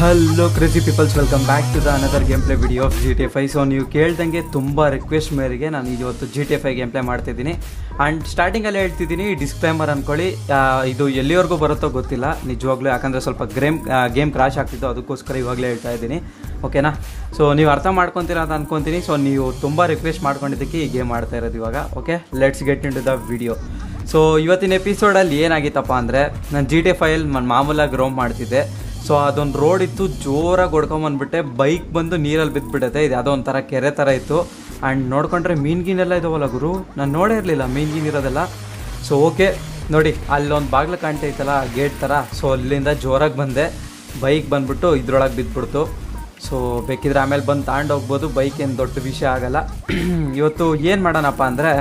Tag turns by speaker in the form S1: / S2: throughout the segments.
S1: hello crazy peoples welcome back to the another game play video of G T F I so ನೀವು ಕೇಳ್ದಂಗೆ ತುಂಬ request ಮೇರೆಗೆ ನಾನು ಇವತ್ತು G T F I game play ಮಾಡ್ತಿದ್ದೀನಿ and ಸ್ಟಾರ್ಟಿಂಗಲ್ಲಿ ಹೇಳ್ತಿದ್ದೀನಿ ಡಿಸ್ಕ್ಲೈಮರ್ ಅಂದ್ಕೊಳ್ಳಿ ಆ, ಇದು ಎಲ್ಲಿವರೆಗೂ ಬರುತ್ತೋ ಗೊತ್ತಿಲ್ಲ ನಿಜವಾಗ್ಲೂ ಯಾಕಂದರೆ ಸ್ವಲ್ಪ ಗ್ರೇಮ್ ಗೇಮ್ ಕ್ರಾಶ್ ಆಗ್ತಿತ್ತು ಅದಕ್ಕೋಸ್ಕರ ಇವಾಗಲೇ ಹೇಳ್ತಾ ಇದ್ದೀನಿ ಓಕೆನಾ ಸೊ ನೀವು ಅರ್ಥ ಮಾಡ್ಕೊತೀರಾ ಅಂತ ಅನ್ಕೊತೀನಿ ಸೊ ನೀವು ತುಂಬ ರಿಕ್ವೆಸ್ಟ್ ಮಾಡ್ಕೊಂಡಿದ್ದಕ್ಕೆ ಈ ಗೇಮ್ ಆಡ್ತಾ ಇರೋದು ಇವಾಗ okay let's get into the video so ಇವತ್ತಿನ ಎಪಿಸೋಡಲ್ಲಿ ಏನಾಗಿತ್ತಪ್ಪ ಅಂದರೆ ನಾನು ಜಿ ಟಿ ಎಫ್ ಐಯಲ್ಲಿ ನಾನು ಮಾಮೂಲಾಗಿ ರೋಮ್ ಮಾಡ್ತಿದ್ದೆ ಸೊ ಅದೊಂದು ರೋಡ್ ಇತ್ತು ಜೋರಾಗಿ ಹೊಡ್ಕೊಂಬಂದ್ಬಿಟ್ಟೆ ಬೈಕ್ ಬಂದು ನೀರಲ್ಲಿ ಬಿದ್ದುಬಿಡುತ್ತೆ ಇದು ಯಾವುದೋ ಒಂಥರ ಕೆರೆ ಥರ ಇತ್ತು ಆ್ಯಂಡ್ ನೋಡ್ಕೊಂಡ್ರೆ ಮೀನ್ಗೀನೆಲ್ಲ ಇದಾವಲ್ಲ ಗುರು ನಾನು ನೋಡೇ ಇರಲಿಲ್ಲ ಮೀನ್ಗೀನ್ ಇರೋದೆಲ್ಲ ಸೊ ಓಕೆ ನೋಡಿ ಅಲ್ಲೊಂದು ಬಾಗಿಲು ಕಾಣ್ತೈತಲ್ಲ ಗೇಟ್ ಥರ ಸೊ ಅಲ್ಲಿಂದ ಜೋರಾಗಿ ಬಂದೆ ಬೈಕ್ ಬಂದ್ಬಿಟ್ಟು ಇದ್ರೊಳಗೆ ಬಿದ್ದುಬಿಡ್ತು ಸೊ ಬೇಕಿದ್ರೆ ಆಮೇಲೆ ಬಂದು ತಗೊಂಡು ಹೋಗ್ಬೋದು ಬೈಕ್ ಏನು ದೊಡ್ಡ ವಿಷಯ ಆಗಲ್ಲ ಇವತ್ತು ಏನು ಮಾಡೋಣಪ್ಪ ಅಂದರೆ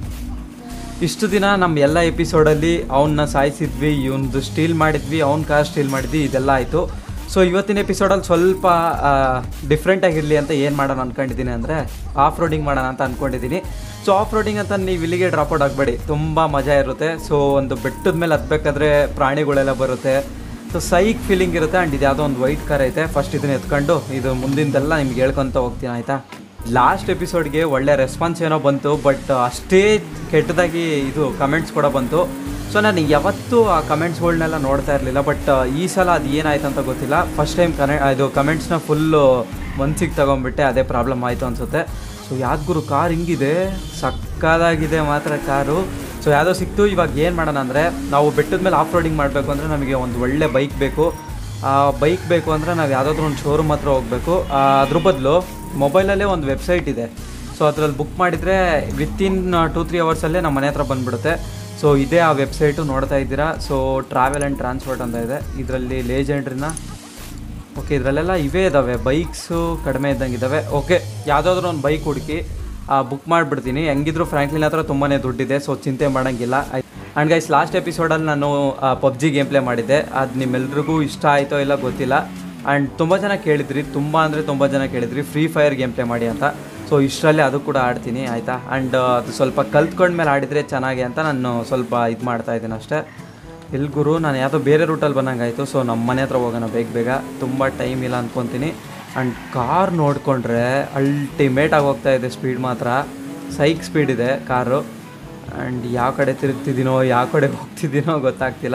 S1: ಇಷ್ಟು ದಿನ ನಮ್ಮ ಎಲ್ಲ ಎಪಿಸೋಡಲ್ಲಿ ಅವನ್ನ ಸಾಯಿಸಿದ್ವಿ ಇವಂದು ಸ್ಟೀಲ್ ಮಾಡಿದ್ವಿ ಅವ್ನ ಕಾರ್ ಸ್ಟೀಲ್ ಮಾಡಿದ್ವಿ ಇದೆಲ್ಲ ಆಯಿತು ಸೊ ಇವತ್ತಿನ ಎಪಿಸೋಡಲ್ಲಿ ಸ್ವಲ್ಪ ಡಿಫ್ರೆಂಟ್ ಆಗಿರಲಿ ಅಂತ ಏನು ಮಾಡೋಣ ಅಂದ್ಕೊಂಡಿದ್ದೀನಿ ಅಂದರೆ ಆಫ್ ರೋಡಿಂಗ್ ಮಾಡೋಣ ಅಂತ ಅಂದ್ಕೊಂಡಿದ್ದೀನಿ ಸೊ ಆಫ್ ರೋಡಿಂಗ್ ಅಂತ ನೀವು ಇಲ್ಲಿಗೆ ಡ್ರಾಪ್ ಔಟ್ ಆಗಬೇಡಿ ತುಂಬ ಮಜಾ ಇರುತ್ತೆ ಸೊ ಒಂದು ಬೆಟ್ಟದ ಮೇಲೆ ಹತ್ಬೇಕಾದ್ರೆ ಪ್ರಾಣಿಗಳೆಲ್ಲ ಬರುತ್ತೆ ಸೊ ಸೈಕ್ ಫೀಲಿಂಗ್ ಇರುತ್ತೆ ಆ್ಯಂಡ್ ಇದು ಯಾವುದೋ ಒಂದು ವೈಟ್ ಕಾರ್ ಐತೆ ಫಸ್ಟ್ ಇದನ್ನ ಎತ್ಕೊಂಡು ಇದು ಮುಂದಿಂದೆಲ್ಲ ನಿಮ್ಗೆ ಹೇಳ್ಕೊತ ಹೋಗ್ತೀನಿ ಆಯಿತಾ ಲಾಸ್ಟ್ ಎಪಿಸೋಡ್ಗೆ ಒಳ್ಳೆ ರೆಸ್ಪಾನ್ಸ್ ಏನೋ ಬಂತು ಬಟ್ ಅಷ್ಟೇ ಕೆಟ್ಟದಾಗಿ ಇದು ಕಮೆಂಟ್ಸ್ ಕೂಡ ಬಂತು ಸೊ ನಾನು ಯಾವತ್ತೂ ಆ ಕಮೆಂಟ್ಸ್ಗಳ್ನೆಲ್ಲ ನೋಡ್ತಾ ಇರಲಿಲ್ಲ ಬಟ್ ಈ ಸಲ ಅದು ಏನಾಯ್ತು ಅಂತ ಗೊತ್ತಿಲ್ಲ ಫಸ್ಟ್ ಟೈಮ್ ಕನೆ ಇದು ಕಮೆಂಟ್ಸ್ನ ಫುಲ್ಲು ಮನ್ಸಿಗೆ ತಗೊಂಡ್ಬಿಟ್ಟೆ ಅದೇ ಪ್ರಾಬ್ಲಮ್ ಆಯಿತು ಅನಿಸುತ್ತೆ ಸೊ ಯಾವ್ದು ಗುರು ಕಾರ್ ಹಿಂಗಿದೆ ಸಕ್ಕದಾಗಿದೆ ಮಾತ್ರ ಕಾರು ಸೊ ಯಾವುದೋ ಸಿಕ್ತು ಇವಾಗ ಏನು ಮಾಡೋಣ ಅಂದರೆ ನಾವು ಬೆಟ್ಟದ ಮೇಲೆ ಆಫ್ ರೋಡಿಂಗ್ ಮಾಡಬೇಕು ಅಂದರೆ ನಮಗೆ ಒಂದು ಒಳ್ಳೆ ಬೈಕ್ ಬೇಕು ಆ ಬೈಕ್ ಬೇಕು ಅಂದರೆ ನಾವು ಯಾವುದಾದ್ರೂ ಒಂದು ಶೋರೂಮ್ ಹತ್ರ ಹೋಗಬೇಕು ಅದ್ರ ಬದಲು ಮೊಬೈಲಲ್ಲೇ ಒಂದು ವೆಬ್ಸೈಟ್ ಇದೆ ಸೊ ಅದರಲ್ಲಿ ಬುಕ್ ಮಾಡಿದರೆ ವಿತಿನ್ ಟೂ ತ್ರೀ ಅವರ್ಸಲ್ಲೇ ನಮ್ಮ ಮನೆ ಹತ್ರ ಬಂದುಬಿಡುತ್ತೆ ಸೊ ಇದೇ ಆ ವೆಬ್ಸೈಟು ನೋಡ್ತಾ ಇದ್ದೀರಾ ಸೊ ಟ್ರಾವೆಲ್ ಆ್ಯಂಡ್ ಟ್ರಾನ್ಸ್ಪೋರ್ಟ್ ಅಂತ ಇದೆ ಇದರಲ್ಲಿ ಲೇಜೆಂಡ್ರಿನ ಓಕೆ ಇದರಲ್ಲೆಲ್ಲ ಇವೇ ಇದ್ದಾವೆ ಬೈಕ್ಸು ಕಡಿಮೆ ಇದ್ದಂಗೆ ಇದ್ದಾವೆ ಓಕೆ ಯಾವುದಾದ್ರೂ ಒಂದು ಬೈಕ್ ಹುಡುಕಿ ಬುಕ್ ಮಾಡಿಬಿಡ್ತೀನಿ ಹೆಂಗಿದ್ರು ಫ್ರ್ಯಾಂಕ್ಲಿನ್ ಹತ್ರ ತುಂಬಾ ದುಡ್ಡಿದೆ ಸೊ ಚಿಂತೆ ಮಾಡೋಂಗಿಲ್ಲ ಆ್ಯಂಡ್ ಗೈಸ್ ಲಾಸ್ಟ್ ಎಪಿಸೋಡಲ್ಲಿ ನಾನು ಪಬ್ಜಿ ಗೇಮ್ ಪ್ಲೇ ಮಾಡಿದ್ದೆ ಅದು ನಿಮ್ಮೆಲ್ರಿಗೂ ಇಷ್ಟ ಆಯಿತೋ ಇಲ್ಲ ಗೊತ್ತಿಲ್ಲ ಆ್ಯಂಡ್ ತುಂಬ ಜನ ಕೇಳಿದ್ರಿ ತುಂಬ ಅಂದರೆ ತುಂಬ ಜನ ಕೇಳಿದ್ರಿ ಫ್ರೀ ಫೈರ್ ಗೇಮ್ ಪ್ಲೇ ಮಾಡಿ ಅಂತ ಸೊ ಇಷ್ಟರಲ್ಲಿ ಅದು ಕೂಡ ಆಡ್ತೀನಿ ಆಯಿತಾ ಆ್ಯಂಡ್ ಅದು ಸ್ವಲ್ಪ ಕಲ್ತ್ಕೊಂಡ್ಮೇಲೆ ಆಡಿದರೆ ಚೆನ್ನಾಗಿ ಅಂತ ನಾನು ಸ್ವಲ್ಪ ಇದು ಮಾಡ್ತಾ ಇದ್ದೀನಿ ಅಷ್ಟೇ ಎಲ್ಲಿ ಗುರು ನಾನು ಯಾವುದೋ ಬೇರೆ ರೂಟಲ್ಲಿ ಬಂದಂಗಾಯಿತು ಸೊ ನಮ್ಮ ಮನೆ ಹತ್ರ ಹೋಗೋಣ ಬೇಗ ಬೇಗ ತುಂಬ ಟೈಮ್ ಇಲ್ಲ ಅಂದ್ಕೊತೀನಿ ಆ್ಯಂಡ್ ಕಾರ್ ನೋಡಿಕೊಂಡ್ರೆ ಅಲ್ಟಿಮೇಟ್ ಆಗಿ ಹೋಗ್ತಾ ಇದೆ ಸ್ಪೀಡ್ ಮಾತ್ರ ಸೈಕ್ ಸ್ಪೀಡ್ ಇದೆ ಕಾರು ಆ್ಯಂಡ್ ಯಾವ ಕಡೆ ತಿರುಗ್ತಿದ್ದೀನೋ ಯಾವ ಕಡೆ ಹೋಗ್ತಿದ್ದೀನೋ ಗೊತ್ತಾಗ್ತಿಲ್ಲ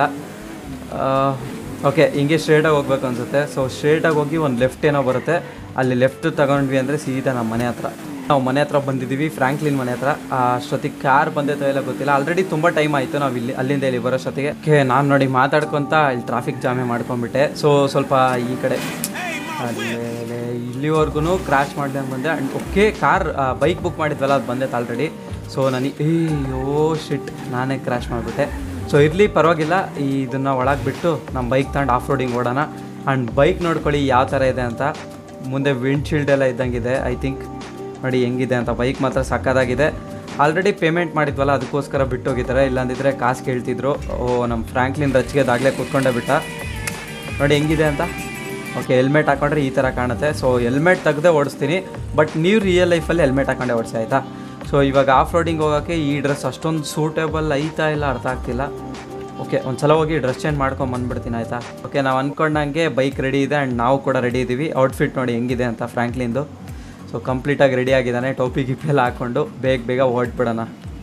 S1: ಓಕೆ ಹಿಂಗೆ ಸ್ಟ್ರೇಟಾಗಿ ಹೋಗ್ಬೇಕು ಅನ್ಸುತ್ತೆ ಸೊ ಸ್ಟ್ರೇಟಾಗಿ ಹೋಗಿ ಒಂದು ಲೆಫ್ಟ್ ಏನೋ ಬರುತ್ತೆ ಅಲ್ಲಿ ಲೆಫ್ಟ್ ತಗೊಂಡ್ವಿ ಅಂದರೆ ಸೀದಾ ನಮ್ಮ ಮನೆ ಹತ್ರ ನಾವು ಮನೆ ಹತ್ರ ಬಂದಿದ್ದೀವಿ ಫ್ರ್ಯಾಂಕ್ಲಿನ್ ಮನೆ ಹತ್ರ ಆ, ಅಷ್ಟೊತ್ತಿಗೆ ಕಾರ್ ಬಂದೈತೋ ಇಲ್ಲ ಗೊತ್ತಿಲ್ಲ ಆಲ್ರೆಡಿ ತುಂಬ ಟೈಮ್ ಆಯಿತು ನಾವು ಇಲ್ಲಿ ಅಲ್ಲಿಂದ ಇಲ್ಲಿ ಬರೋಷ್ಟೊತ್ತಿಗೆ ಓಕೆ ನಾನು ನೋಡಿ ಮಾತಾಡ್ಕೊತ ಇಲ್ಲಿ ಟ್ರಾಫಿಕ್ ಜಾಮೆ ಮಾಡ್ಕೊಂಡ್ಬಿಟ್ಟೆ ಸೊ ಸ್ವಲ್ಪ ಈ ಕಡೆ ಅಲ್ಲೇ ಇಲ್ಲಿವರೆಗೂ ಕ್ರ್ಯಾಶ್ ಮಾಡ್ದಂಗೆ ಬಂದೆ and okay car bike book ಮಾಡಿದ್ವಲ್ಲ ಅದು ಬಂದೈತೆ ಆಲ್ರೆಡಿ ಸೊ ನನಗೆ ಏಯೋ ಶಿಟ್ ನಾನೇ ಕ್ರ್ಯಾಶ್ ಮಾಡಿಬಿಟ್ಟೆ ಸೊ ಇರಲಿ ಪರವಾಗಿಲ್ಲ ಈ ಇದನ್ನು ಒಳಗೆ ಬಿಟ್ಟು ನಮ್ಮ ಬೈಕ್ ತಗೊಂಡು ಆಫ್ ರೋಡಿಂಗ್ ಓಡೋಣ ಆ್ಯಂಡ್ ಬೈಕ್ ನೋಡ್ಕೊಳ್ಳಿ ಯಾವ ಥರ ಇದೆ ಅಂತ ಮುಂದೆ ವಿಂಡ್ಶೀಲ್ಡ್ ಎಲ್ಲ ಇದ್ದಂಗಿದೆ ಐ ಥಿಂಕ್ ನೋಡಿ ಹೆಂಗಿದೆ ಅಂತ ಬೈಕ್ ಮಾತ್ರ ಸಕ್ಕದಾಗಿದೆ ಆಲ್ರೆಡಿ ಪೇಮೆಂಟ್ ಮಾಡಿದ್ವಲ್ಲ ಅದಕ್ಕೋಸ್ಕರ ಬಿಟ್ಟು ಹೋಗಿದ್ದಾರೆ ಇಲ್ಲಾಂದಿದ್ರೆ ಕಾಸು ಕೇಳ್ತಿದ್ರು ಓ ನಮ್ಮ ಫ್ರ್ಯಾಂಕ್ಲಿನ್ ರಚ್ಗೆ ಅದಾಗಲೇ ಕೂತ್ಕೊಂಡೇ ಬಿಟ್ಟ ನೋಡಿ ಹೆಂಗಿದೆ ಅಂತ ಓಕೆ ಹೆಲ್ಮೆಟ್ ಹಾಕೊಂಡ್ರೆ ಈ ಥರ ಕಾಣುತ್ತೆ ಸೊ ಹೆಲ್ಮೆಟ್ ತೆಗ್ದೇ ಓಡಿಸ್ತೀನಿ ಬಟ್ ನೀವು ರಿಯಲ್ ಲೈಫಲ್ಲಿ ಹೆಲ್ಮೆಟ್ ಹಾಕೊಂಡೆ ಓಡಿಸಿ ಆಯಿತಾ ಸೊ ಇವಾಗ ಆಫ್ ರೋಡಿಂಗ್ ಹೋಗೋಕ್ಕೆ ಈ ಡ್ರೆಸ್ ಅಷ್ಟೊಂದು ಸೂಟೇಬಲ್ ಐತಾ ಇಲ್ಲ ಅರ್ಥ ಆಗ್ತಿಲ್ಲ ಓಕೆ ಒಂದು ಸಲ ಹೋಗಿ ಡ್ರೆಸ್ ಚೇಂಜ್ ಮಾಡ್ಕೊಂಡು ಬಂದ್ಬಿಡ್ತೀನಿ ಆಯಿತಾ ಓಕೆ ನಾವು ಅಂದ್ಕೊಂಡಂಗೆ ಬೈಕ್ ರೆಡಿ ಇದೆ ಆ್ಯಂಡ್ ನಾವು ಕೂಡ ರೆಡಿ ಇದ್ದೀವಿ ಔಟ್ಫಿಟ್ ನೋಡಿ ಹೆಂಗಿದೆ ಅಂತ ಫ್ರ್ಯಾಂಕ್ಲಿಂದು ಸೊ ಕಂಪ್ಲೀಟಾಗಿ ರೆಡಿ ಆಗಿದ್ದಾನೆ ಟೋಪಿ ಗಿಪಿ ಎಲ್ಲ ಹಾಕ್ಕೊಂಡು ಬೇಗ ಬೇಗ ಹೊರಟ್ಬಿಡೋಣ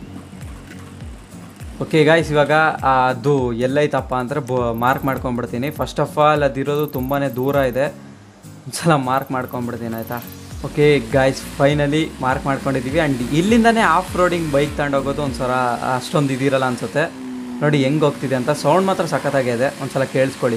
S1: ಓಕೆ ಗಾಯ್ಸ್ ಇವಾಗ ಆ, ಅದು ಎಲ್ಲೈತಪ್ಪ ಅಂದರೆ ಬೊ ಮಾರ್ಕ್ ಮಾಡ್ಕೊಂಡ್ಬಿಡ್ತೀನಿ ಫಸ್ಟ್ ಆಫ್ ಆಲ್ ಅದಿರೋದು ತುಂಬಾ ದೂರ ಇದೆ ಒಂದ್ಸಲ ಮಾರ್ಕ್ ಮಾಡ್ಕೊಂಡ್ಬಿಡ್ತೀನಿ ಆಯಿತಾ ಓಕೆ ಗಾಯ್ಸ್ ಫೈನಲಿ ಮಾರ್ಕ್ ಮಾಡ್ಕೊಂಡಿದ್ದೀವಿ ಆ್ಯಂಡ್ ಇಲ್ಲಿಂದನೇ ಆಫ್ ರೋಡಿಂಗ್ ಬೈಕ್ ತಗೊಂಡೋಗೋದು ಒಂದ್ಸಲ ಅಷ್ಟೊಂದು ಇದಿರಲ್ಲ ಅನ್ಸುತ್ತೆ ನೋಡಿ ಹೆಂಗೆ ಹೋಗ್ತಿದೆ ಅಂತ ಸೌಂಡ್ ಮಾತ್ರ ಸಖತ್ತಾಗಿದೆ ಒಂದ್ಸಲ ಕೇಳಿಸ್ಕೊಳ್ಳಿ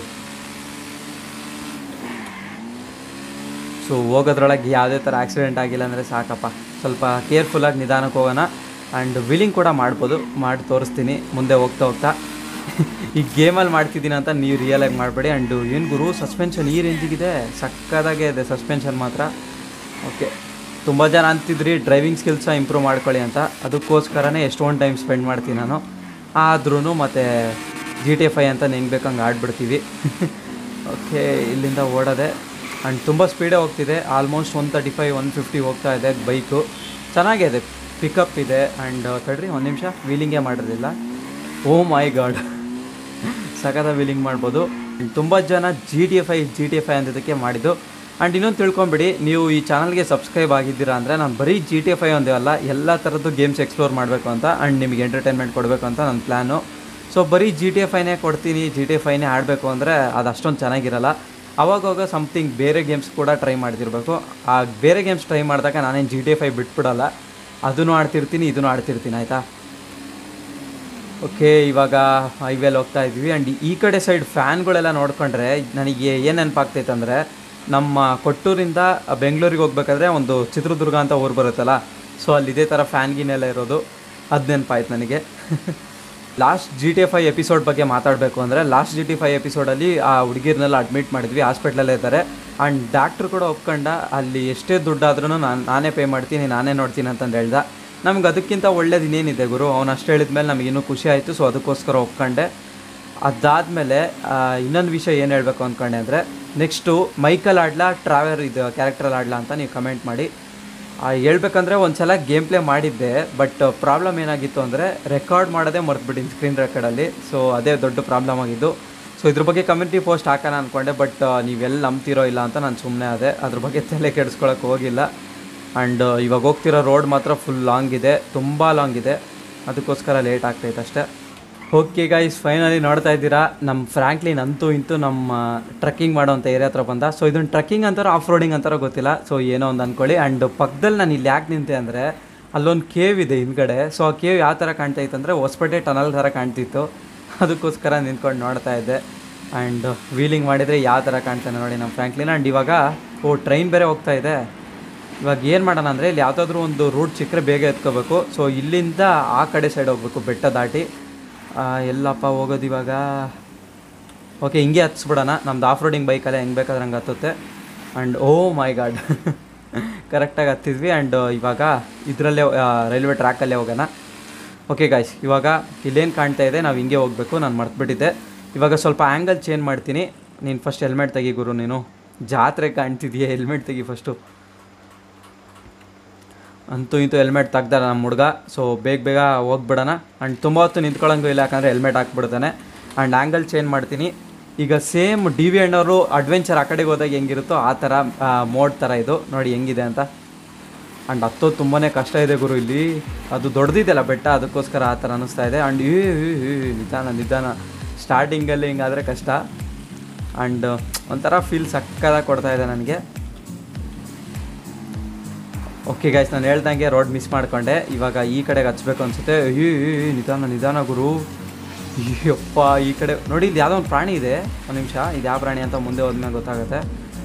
S1: ಸೊ ಹೋಗೋದ್ರೊಳಗೆ ಯಾವುದೇ ಥರ ಆಕ್ಸಿಡೆಂಟ್ ಆಗಿಲ್ಲ ಅಂದರೆ ಸಾಕಪ್ಪ ಸ್ವಲ್ಪ ಕೇರ್ಫುಲ್ಲಾಗಿ ನಿಧಾನಕ್ಕೆ ಹೋಗೋಣ ಆ್ಯಂಡ್ ವಿಲಿಂಗ್ ಕೂಡ ಮಾಡ್ಬೋದು ಮಾಡಿ ತೋರಿಸ್ತೀನಿ ಮುಂದೆ ಹೋಗ್ತಾ ಹೋಗ್ತಾ ಈ ಗೇಮಲ್ಲಿ ಮಾಡ್ತಿದ್ದೀನಿ ಅಂತ ನೀವು ರಿಯಲಾಗಿ ಮಾಡಬೇಡಿ ಆ್ಯಂಡ್ ಏನು ಗುರು ಸಸ್ಪೆನ್ಷನ್ ಈ ರೇಂಜಿಗಿದೆ ಸಕ್ಕದಾಗೆ ಇದೆ ಸಸ್ಪೆನ್ಷನ್ ಮಾತ್ರ ಓಕೆ ತುಂಬ ಜನ ಅಂತಿದ್ರಿ ಡ್ರೈವಿಂಗ್ ಸ್ಕಿಲ್ಸ ಇಂಪ್ರೂವ್ ಮಾಡ್ಕೊಳ್ಳಿ ಅಂತ ಅದಕ್ಕೋಸ್ಕರನೇ ಎಷ್ಟೊಂದು ಟೈಮ್ ಸ್ಪೆಂಡ್ ಮಾಡ್ತೀನಿ ನಾನು ಆದ್ರೂ ಮತ್ತು ಜಿ ಟಿ ಎಫ್ ಐ ಅಂತ ಹೆಂಗೆ ಬೇಕಂಗೆ ಆಡ್ಬಿಡ್ತೀವಿ ಓಕೆ ಇಲ್ಲಿಂದ ಓಡೋದೆ ಆ್ಯಂಡ್ ತುಂಬ ಸ್ಪೀಡೇ ಹೋಗ್ತಿದೆ almost one thirty five one fifty ಹೋಗ್ತಾ ಇದೆ ಬೈಕು ಚೆನ್ನಾಗಿದೆ ಪಿಕಪ್ ಇದೆ ಆ್ಯಂಡ್ ತಡ್ರಿ ಒಂದು ನಿಮಿಷ ವೀಲಿಂಗೇ ಮಾಡಿರಲಿಲ್ಲ ಓ ಮೈ ಗಾಡ್ ಸಖತ ವೀಲಿಂಗ್ ಮಾಡ್ಬೋದು ತುಂಬ ಜನ G T F I G T F I ಅಂದಿದ್ದಕ್ಕೆ ಮಾಡಿದ್ದು ಆ್ಯಂಡ್ ಇನ್ನೊಂದು ತಿಳ್ಕೊಂಬಿಡಿ ನೀವು ಈ ಚಾನಲ್ಗೆ ಸಬ್ಸ್ಕ್ರೈಬ್ ಆಗಿದ್ದೀರಾ ಅಂದರೆ ನಾನು ಬರೀ ಜಿ ಟಿ ಎಫ್ ಐ ಒಂದೇ ಅಲ್ಲ ಎಲ್ಲ ಥರದ್ದು ಗೇಮ್ಸ್ ಎಕ್ಸ್ಪ್ಲೋರ್ ಮಾಡಬೇಕು ಅಂತ ಆ್ಯಂಡ್ ನಿಮಗೆ ಎಂಟರ್ಟೈನ್ಮೆಂಟ್ ಕೊಡಬೇಕು ಅಂತ ನನ್ನ ಪ್ಲ್ಯಾನು ಸೊ ಬರೀ ಜಿ ಟಿ ಎಫ್ ಐನೇ ಕೊಡ್ತೀನಿ ಜಿ ಟಿ ಎಫ್ ಐನೇ ಆಡಬೇಕು ಅಂದರೆ ಅದು ಅಷ್ಟೊಂದು ಚೆನ್ನಾಗಿರಲ್ಲ ಅವಾಗವಾಗ ಸಮಥಿಂಗ್ ಬೇರೆ ಗೇಮ್ಸ್ ಕೂಡ ಟ್ರೈ ಮಾಡ್ತಿರ್ಬೇಕು ಆ ಬೇರೆ ಗೇಮ್ಸ್ ಟ್ರೈ ಮಾಡಿದಾಗ ನಾನೇನು ಜಿ ಟಿ ಎಫ್ ಐ ಬಿಟ್ಬಿಡಲ್ಲ ಅದನ್ನು ಆಡ್ತಿರ್ತೀನಿ ಇದನ್ನು ಆಡ್ತಿರ್ತೀನಿ ಆಯಿತಾ ಓಕೆ ಇವಾಗ ಹೈವೇಲಿ ಹೋಗ್ತಾ ಇದ್ವಿ ಆ್ಯಂಡ್ ಈ ಕಡೆ ಸೈಡ್ ಫ್ಯಾನ್ಗಳೆಲ್ಲ ನೋಡ್ಕೊಂಡ್ರೆ ನನಗೆ ಏನು ನೆನಪಾಗ್ತೈತೆ ಅಂದರೆ ನಮ್ಮ ಕೊಟ್ಟೂರಿಂದ ಬೆಂಗಳೂರಿಗೆ ಹೋಗ್ಬೇಕಾದ್ರೆ ಒಂದು ಚಿತ್ರದುರ್ಗ ಅಂತ ಊರು ಬರುತ್ತಲ್ಲ ಸೊ ಅಲ್ಲಿ ಇದೇ ಥರ ಫ್ಯಾನ್ ಗಿನೆಲ್ಲ ಇರೋದು ಅದು ನೆನಪಾಯ್ತು ನನಗೆ last G T F I episode ಬಗ್ಗೆ ಮಾತಾಡಬೇಕು ಅಂದರೆ ಲಾಸ್ಟ್ ಜಿ ಟಿ ಫೈ ಎಪಿಸೋಡಲ್ಲಿ ಆ ಹುಡುಗಿರ್ನೆಲ್ಲ ಅಡ್ಮಿಟ್ ಮಾಡಿದ್ವಿ ಹಾಸ್ಪಿಟ್ಲಲ್ಲೇ ಇದ್ದಾರೆ ಆ್ಯಂಡ್ ಡಾಕ್ಟ್ರು ಕೂಡ ಒಪ್ಕೊಂಡ ಅಲ್ಲಿ ಎಷ್ಟೇ ದುಡ್ಡಾದ್ರೂ ನಾನು ನಾನೇ ಪೇ ಮಾಡ್ತೀನಿ ನಾನೇ ನೋಡ್ತೀನಿ ಅಂತಂದು ಹೇಳ್ದ ನಮ್ಗೆ ಅದಕ್ಕಿಂತ ಒಳ್ಳೇದು ಇನ್ನೇನಿದೆ ಗುರು ಅವ್ನು ಅಷ್ಟು ಹೇಳಿದ್ಮೇಲೆ ನಮಗೆ ಇನ್ನೂ ಖುಷಿ ಆಯಿತು ಸೊ ಅದಕ್ಕೋಸ್ಕರ ಒಪ್ಕೊಂಡೆ ಅದಾದಮೇಲೆ ಇನ್ನೊಂದು ವಿಷಯ ಏನು ಹೇಳಬೇಕು ಅಂದ್ಕೊಂಡೆ ಅಂದರೆ ನೆಕ್ಸ್ಟು ಮೈಕಲ್ ಆಡ್ಲಾ ಟ್ರಾವೆಲ್ ಇದು ಕ್ಯಾರೆಕ್ಟ್ರಲ್ಲಿ ಆಡ್ಲಾ ಅಂತ ನೀವು ಕಮೆಂಟ್ ಮಾಡಿ ಆ, ಹೇಳ್ಬೇಕಂದ್ರೆ ಒಂದು ಸಲ ಗೇಮ್ ಪ್ಲೇ ಮಾಡಿದ್ದೆ ಬಟ್ ಪ್ರಾಬ್ಲಮ್ ಏನಾಗಿತ್ತು ಅಂದರೆ ರೆಕಾರ್ಡ್ ಮಾಡೋದೇ ಮರ್ತ್ಬಿಟ್ಟಿನಿ ಸ್ಕ್ರೀನ್ ರೆಕಾರ್ಡಲ್ಲಿ ಸೊ ಅದೇ ದೊಡ್ಡ ಪ್ರಾಬ್ಲಮ್ ಆಗಿದ್ದು ಸೊ ಇದ್ರ ಬಗ್ಗೆ ಕಮ್ಯುನಿಟಿ ಪೋಸ್ಟ್ ಹಾಕೋಣ ಅಂದ್ಕೊಂಡೆ ಬಟ್ ನೀವೆಲ್ಲ ನಂಬ್ತಿರೋ ಇಲ್ಲ ಅಂತ ನಾನು ಸುಮ್ಮನೆ ಅದೇ ಅದ್ರ ಬಗ್ಗೆ ತಲೆ ಕೆಡಿಸ್ಕೊಳಕ್ಕೆ ಹೋಗಿಲ್ಲ ಆ್ಯಂಡ್ ಇವಾಗ ಹೋಗ್ತಿರೋ ರೋಡ್ ಮಾತ್ರ ಫುಲ್ ಲಾಂಗ್ ಇದೆ ತುಂಬ ಲಾಂಗ್ ಇದೆ ಅದಕ್ಕೋಸ್ಕರ ಲೇಟ್ ಆಗ್ತೈತೆ ಅಷ್ಟೇ ಓಕೆ ಗೈಸ್ ಫೈನಲಿ ನೋಡ್ತಾ ಇದ್ದೀರಾ ನಮ್ಮ ಫ್ರ್ಯಾಂಕ್ಲಿನ್ ಅಂತೂ ಇಂತೂ ನಮ್ಮ ಟ್ರಕ್ಕಿಂಗ್ ಮಾಡೋಂಥ ಏರಿಯಾ ಹತ್ರ ಬಂದ ಸೊ ಇದನ್ನು ಟ್ರಕ್ಕಿಂಗ್ ಅಂತಾರೋ ಆಫ್ ರೋಡಿಂಗ್ ಅಂತಾರೋ ಗೊತ್ತಿಲ್ಲ ಸೊ ಏನೋ ಒಂದು ಅಂದ್ಕೊಳ್ಳಿ ಆ್ಯಂಡ್ ಪಕ್ಕದಲ್ಲಿ ನಾನು ಇಲ್ಲಿ ಯಾಕೆ ನಿಂತೆ ಅಂದರೆ ಅಲ್ಲೊಂದು ಕೇವ್ ಇದೆ ಹಿಂದ್ಗಡೆ ಸೊ ಆ ಕೇವ್ ಯಾವ ಥರ ಕಾಣ್ತೈತೆ ಅಂದರೆ ಹೊಸಪೇಟೆ ಟನಲ್ ಥರ ಕಾಣ್ತಿತ್ತು ಅದಕ್ಕೋಸ್ಕರ ನಿಂತ್ಕೊಂಡು ನೋಡ್ತಾ ಇದ್ದೆ ಆ್ಯಂಡ್ ವೀಲಿಂಗ್ ಮಾಡಿದರೆ ಯಾವ ಥರ ಕಾಣ್ತಾನೆ ನೋಡಿ ನಮ್ಮ ಫ್ರ್ಯಾಂಕ್ಲಿನ್ ಆ್ಯಂಡ್ ಇವಾಗ ಓ ಟ್ರೈನ್ ಬೇರೆ ಹೋಗ್ತಾ ಇದೆ ಇವಾಗ ಏನು ಮಾಡೋಣ ಅಂದರೆ ಇಲ್ಲಿ ಯಾವುದಾದ್ರೂ ಒಂದು ರೂಟ್ ಸಿಕ್ಕರೆ ಬೇಗ ಎತ್ಕೋಬೇಕು ಸೊ ಇಲ್ಲಿಂದ ಆ ಕಡೆ ಸೈಡ್ ಹೋಗ್ಬೇಕು ಬೆಟ್ಟ ದಾಟಿ ಆ, ಎಲ್ಲಪ್ಪ ಹೋಗೋದು ಇವಾಗ ಓಕೆ ಹಿಂಗೆ ಹತ್ಸ್ಬಿಡೋಣ ನಮ್ದು ಆಫ್ ರೋಡಿಂಗ್ ಬೈಕಲ್ಲೇ ಹೆಂಗೆ ಬೇಕಾದ್ರೆ ಹಂಗೆ ಹತ್ತುತ್ತೆ ಆ್ಯಂಡ್ ಓ ಮೈ ಗಾಡ್ ಕರೆಕ್ಟಾಗಿ ಹತ್ತಿದ್ವಿ ಆ್ಯಂಡ್ ಇವಾಗ ಇದರಲ್ಲೇ ರೈಲ್ವೆ ಟ್ರ್ಯಾಕಲ್ಲೇ ಹೋಗೋಣ ಓಕೆ ಗಾಯ್ಸ್ ಇವಾಗ ಇಲ್ಲೇನು ಕಾಣ್ತಾ ಇದೆ ನಾವು ಹಿಂಗೆ ಹೋಗಬೇಕು ನಾನು ಮರ್ತ್ಬಿಟ್ಟಿದ್ದೆ ಇವಾಗ ಸ್ವಲ್ಪ ಆ್ಯಂಗಲ್ ಚೇಂಜ್ ಮಾಡ್ತೀನಿ ನೀನು ಫಸ್ಟ್ ಹೆಲ್ಮೆಟ್ ತೆಗಿ ಗುರು ನೀನು ಜಾತ್ರೆ ಕಾಣ್ತಿದೆಯಾ ಹೆಲ್ಮೆಟ್ ತೆಗಿ ಫಸ್ಟು ಅಂತೂ ಇಂತೂ ಹೆಲ್ಮೆಟ್ ತೆಗ್ದಾರ ನಮ್ಮ ಹುಡುಗ ಸೊ ಬೇಗ ಬೇಗ ಹೋಗ್ಬಿಡೋಣ ಆ್ಯಂಡ್ ತುಂಬ ಹೊತ್ತು ನಿಂತ್ಕೊಳ್ಳೋಂಗೂ ಇಲ್ಲ ಯಾಕಂದರೆ ಹೆಲ್ಮೆಟ್ ಹಾಕ್ಬಿಡ್ತಾನೆ ಆ್ಯಂಡ್ ಆ್ಯಂಗಲ್ ಚೇಂಜ್ ಮಾಡ್ತೀನಿ ಈಗ ಸೇಮ್ ಡಿ ವಿ ಅಣ್ಣವರು ಅಡ್ವೆಂಚರ್ ಆ ಕಡೆಗೆ ಹೋದಾಗ ಹೆಂಗಿರುತ್ತೋ ಆ ಥರ ಮೋಡ್ ಥರ ಇದು ನೋಡಿ ಹೆಂಗಿದೆ ಅಂತ ಆ್ಯಂಡ್ ಹತ್ತೋದು ತುಂಬಾ ಕಷ್ಟ ಇದೆ ಗುರು ಇಲ್ಲಿ ಅದು ದೊಡ್ಡದಿದೆಯಲ್ಲ ಬೆಟ್ಟ ಅದಕ್ಕೋಸ್ಕರ ಆ ಥರ ಅನ್ನಿಸ್ತಾ ಇದೆ ಆ್ಯಂಡ್ ಈ ನಿಧಾನ ನಿಧಾನ ಸ್ಟಾರ್ಟಿಂಗಲ್ಲಿ ಹಿಂಗಾದರೆ ಕಷ್ಟ ಆ್ಯಂಡ್ ಒಂಥರ ಫೀಲ್ ಸಕ್ಕದಾಗಿ ಕೊಡ್ತಾ ಇದೆ ನನಗೆ ಓಕೆ ಗಾಯ್ಸ್ ನಾನು ಹೇಳ್ದಂಗೆ ರೋಡ್ ಮಿಸ್ ಮಾಡ್ಕೊಂಡೆ ಇವಾಗ ಈ ಕಡೆಗೆ ಹಚ್ಬೇಕು ಅನ್ಸುತ್ತೆ ಈ ನಿಧಾನ ನಿಧಾನ ಗುರು ಅಯ್ಯಪ್ಪ ಈ ಕಡೆ ನೋಡಿ ಇಲ್ಲಿ ಯಾವುದೋ ಒಂದು ಪ್ರಾಣಿ ಇದೆ ಒಂದು ನಿಮಿಷ ಇದು ಯಾವ ಪ್ರಾಣಿ ಅಂತ ಮುಂದೆ ಹೋದ್ಮೇಲೆ ಗೊತ್ತಾಗುತ್ತೆ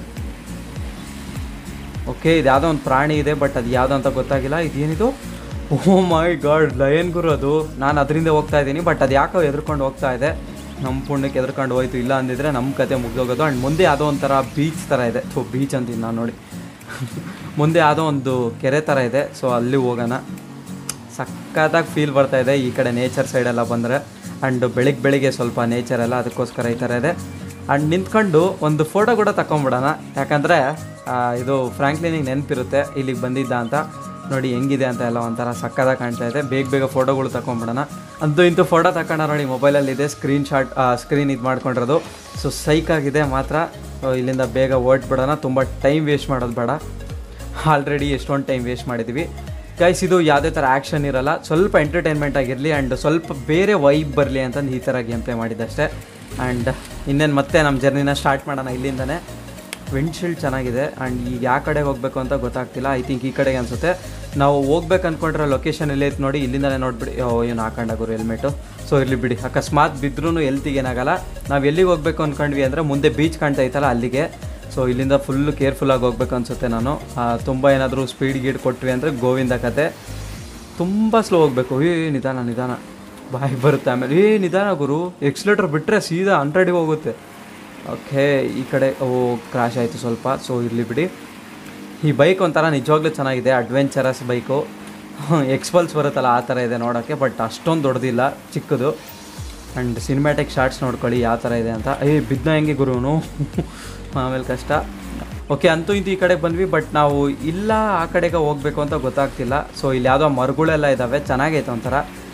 S1: ಓಕೆ ಇದು ಯಾವುದೋ ಒಂದು ಪ್ರಾಣಿ ಇದೆ ಬಟ್ ಅದು ಯಾವುದೋ ಅಂತ ಗೊತ್ತಾಗಿಲ್ಲ ಇದೇನಿದು ಓ ಮೈ ಗಾಡ್ ಲಯನ್ ಗುರು ಅದು ನಾನು ಅದರಿಂದ ಹೋಗ್ತಾ ಇದ್ದೀನಿ ಬಟ್ ಅದು ಯಾಕೋ ಎದ್ರುಕೊಂಡು ಹೋಗ್ತಾ ಇದೆ ನಮ್ಮ ಪುಣ್ಯಕ್ಕೆ ಎದ್ರುಕೊಂಡು ಹೋಯ್ತು ಇಲ್ಲ ಅಂದಿದ್ರೆ ನಮ್ಮ ಕತೆ ಮುಗ್ದೋಗೋದು ಆ್ಯಂಡ್ ಮುಂದೆ ಯಾವುದೋ ಒಂಥರ ಬೀಚ್ ಥರ ಇದೆ ಸೊ ಬೀಚ್ ಅಂತೀನಿ ನಾನು ನೋಡಿ ಮುಂದೆ ಯಾವುದೋ ಒಂದು ಕೆರೆ ಥರ ಇದೆ ಸೊ ಅಲ್ಲಿ ಹೋಗೋಣ ಸಖತ್ತಾಗಿ ಫೀಲ್ ಬರ್ತಾ ಇದೆ ಈ ಕಡೆ ನೇಚರ್ ಸೈಡೆಲ್ಲ ಬಂದರೆ ಆ್ಯಂಡ್ ಬೆಳಿಗ್ಗೆ ಬೆಳಿಗ್ಗೆ ಸ್ವಲ್ಪ ನೇಚರ್ ಎಲ್ಲ ಅದಕ್ಕೋಸ್ಕರ ಈ ಥರ ಇದೆ ಆ್ಯಂಡ್ ನಿಂತ್ಕೊಂಡು ಒಂದು ಫೋಟೋ ಕೂಡ ತಗೊಂಬಿಡೋಣ ಯಾಕಂದರೆ ಇದು ಫ್ರ್ಯಾಂಕ್ಲಿನಿಗೆ ನೆನಪಿರುತ್ತೆ ಇಲ್ಲಿಗೆ ಬಂದಿದ್ದ ಅಂತ ನೋಡಿ ಹೆಂಗಿದೆ ಅಂತ ಎಲ್ಲ ಒಂಥರ ಸಕ್ಕದಾಗಿ ಕಾಣ್ತಾ ಇದೆ ಬೇಗ ಬೇಗ ಫೋಟೋಗಳು ತಗೊಂಬಿಡೋಣ ಅಂತೂ ಇಂತೂ ಫೋಟೋ ತಗೊಂಡ ನೋಡಿ ಮೊಬೈಲಲ್ಲಿದೆ ಸ್ಕ್ರೀನ್ ಶಾಟ್ ಸ್ಕ್ರೀನ್ ಇದು ಮಾಡ್ಕೊಂಡಿರೋದು ಸೊ ಸೈಕಾಗಿದೆ ಮಾತ್ರ ಸೊ ಇಲ್ಲಿಂದ ಬೇಗ ಓಡ್ಬಿಡೋಣ ತುಂಬ ಟೈಮ್ ವೇಸ್ಟ್ ಮಾಡೋದು ಬೇಡ ಆಲ್ರೆಡಿ ಎಷ್ಟೊಂದು ಟೈಮ್ ವೇಸ್ಟ್ ಮಾಡಿದ್ವಿ ಗೈಸ್ ಇದು ಯಾವುದೇ ಥರ ಆ್ಯಕ್ಷನ್ ಇರಲ್ಲ ಸ್ವಲ್ಪ ಎಂಟರ್ಟೈನ್ಮೆಂಟ್ ಆಗಿರಲಿ ಆ್ಯಂಡ್ ಸ್ವಲ್ಪ ಬೇರೆ ವೈಬ್ ಬರಲಿ ಅಂತಂದು ಈ ಥರ ಗೇಮ್ ಪ್ಲೇ ಮಾಡಿದ್ದಷ್ಟೇ ಆ್ಯಂಡ್ ಇನ್ನೇನು ಮತ್ತೆ ನಮ್ಮ ಜರ್ನಿನ ಸ್ಟಾರ್ಟ್ ಮಾಡೋಣ ಇಲ್ಲಿಂದನೇ ವಿಂಡ್ಶೀಲ್ಡ್ ಚೆನ್ನಾಗಿದೆ ಆ್ಯಂಡ್ ಈಗ ಯಾವ ಕಡೆಗೆ ಹೋಗಬೇಕು ಅಂತ ಗೊತ್ತಾಗ್ತಿಲ್ಲ ಐ ಥಿಂಕ್ ಈ ಕಡೆಗೆ ಅನಿಸುತ್ತೆ ನಾವು ಹೋಗ್ಬೇಕು ಅಂದ್ಕೊಂಡ್ರೆ ಲೊಕೇಶನ್ ಎಲ್ಲೇ ಐತೆ ನೋಡಿ ಇಲ್ಲಿಂದಲೇ ನೋಡ್ಬಿಡಿ ಓ ಏನು ಹಾಕೊಂಡಾಗೋರು ಹೆಲ್ಮೆಟು ಸೊ ಇರಲಿ ಬಿಡಿ ಅಕಸ್ಮಾತ್ ಬಿದ್ರೂ ಎಲ್ತಿಗೆ ಏನಾಗಲ್ಲ ನಾವು ಎಲ್ಲಿಗೆ ಹೋಗ್ಬೇಕು ಅಂದ್ಕೊಂಡ್ವಿ ಅಂದರೆ ಮುಂದೆ ಬೀಚ್ ಕಾಣ್ತಾ ಐತಲ್ಲ ಅಲ್ಲಿಗೆ ಸೊ ಇಲ್ಲಿಂದ ಫುಲ್ಲು ಕೇರ್ಫುಲ್ಲಾಗಿ ಹೋಗ್ಬೇಕು ಅನಿಸುತ್ತೆ ನಾನು ಆ, ತುಂಬ ಏನಾದರೂ ಸ್ಪೀಡ್ ಗೀಡ್ ಕೊಟ್ವಿ ಅಂದರೆ ಗೋವಿಂದ ಕತೆ ತುಂಬ ಸ್ಲೋ ಹೋಗಬೇಕು ಏ ನಿಧಾನ ನಿಧಾನ ಬಾಯಿ ಬರುತ್ತೆ ಆಮೇಲೆ ಏ ನಿಧಾನ ಗುರು ಎಕ್ಸ್ಲೇಟರ್ ಬಿಟ್ಟರೆ ಸೀದಾ ಹಂಡ್ರೆಡಿಗೆ ಹೋಗುತ್ತೆ ಓಕೆ ಈ ಕಡೆ ಓ ಕ್ರಾಶ್ ಆಯಿತು ಸ್ವಲ್ಪ ಸೊ ಇರಲಿ ಬಿಡಿ ಈ ಬೈಕ್ ಒಂಥರ ನಿಜವಾಗ್ಲೂ ಚೆನ್ನಾಗಿದೆ ಅಡ್ವೆಂಚರಸ್ ಬೈಕು ಎಕ್ಸ್ಪಲ್ಸ್ ಬರುತ್ತಲ್ಲ ಆ ಥರ ಇದೆ ನೋಡೋಕ್ಕೆ ಬಟ್ ಅಷ್ಟೊಂದು ದೊಡ್ಡದಿಲ್ಲ ಚಿಕ್ಕದು ಆ್ಯಂಡ್ ಸಿನಿಮ್ಯಾಟಿಕ್ ಶಾರ್ಟ್ಸ್ ನೋಡ್ಕೊಳ್ಳಿ ಯಾವ ಥರ ಇದೆ ಅಂತ ಏ ಬಿದ್ದ ಹೆಂಗೆ ಗುರುನು ಆಮೇಲೆ ಕಷ್ಟ ಓಕೆ ಅಂತೂ ಇಂತೂ ಈ ಕಡೆಗೆ ಬಂದ್ವಿ ಬಟ್ ನಾವು ಇಲ್ಲ ಆ ಕಡೆಗೆ ಹೋಗಬೇಕು ಅಂತ ಗೊತ್ತಾಗ್ತಿಲ್ಲ ಸೊ ಇಲ್ಲಿ ಯಾವುದೋ ಮರಗಳೆಲ್ಲ ಇದ್ದಾವೆ ಚೆನ್ನಾಗೈತೆ ಒಂಥರ